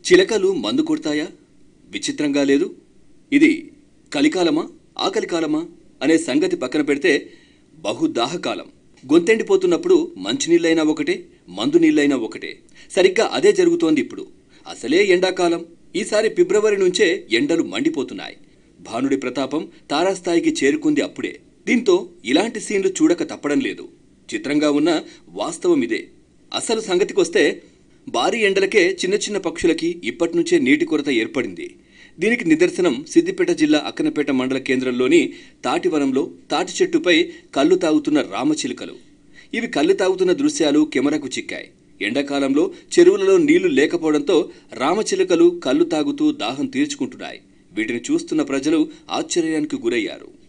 చిలకలు మందు కొడతాయా విచిత్రంగా లేదు ఇది కలికాలమా ఆకలికాలమా అనే సంగతి పక్కన పెడితే బహుదాహకాలం గొంతెండిపోతున్నప్పుడు మంచినీళ్ళైనా ఒకటే మందు నీళ్ళైనా ఒకటే సరిగ్గా అదే జరుగుతోంది ఇప్పుడు అసలే ఎండాకాలం ఈసారి ఫిబ్రవరి నుంచే ఎండలు మండిపోతున్నాయి భానుడి ప్రతాపం తారాస్థాయికి చేరుకుంది అప్పుడే దీంతో ఇలాంటి సీన్లు చూడక తప్పడం లేదు చిత్రంగా ఉన్న వాస్తవం ఇదే అసలు సంగతికొస్తే భారీ ఎండలకే చిన్న చిన్న పక్షులకి ఇప్పటినుంచే నీటి కొరత ఏర్పడింది దీనికి నిదర్శనం సిద్దిపేట జిల్లా అక్కనపేట మండల కేంద్రంలోని తాటివనంలో తాటి చెట్టుపై కళ్ళు తాగుతున్న రామచిలుకలు ఇవి కళ్ళు తాగుతున్న దృశ్యాలు కెమెరాకు చిక్కాయి ఎండాకాలంలో చెరువులలో నీళ్లు లేకపోవడంతో రామచిలుకలు కళ్ళు తాగుతూ దాహం తీర్చుకుంటున్నాయి వీటిని చూస్తున్న ప్రజలు ఆశ్చర్యానికి గురయ్యారు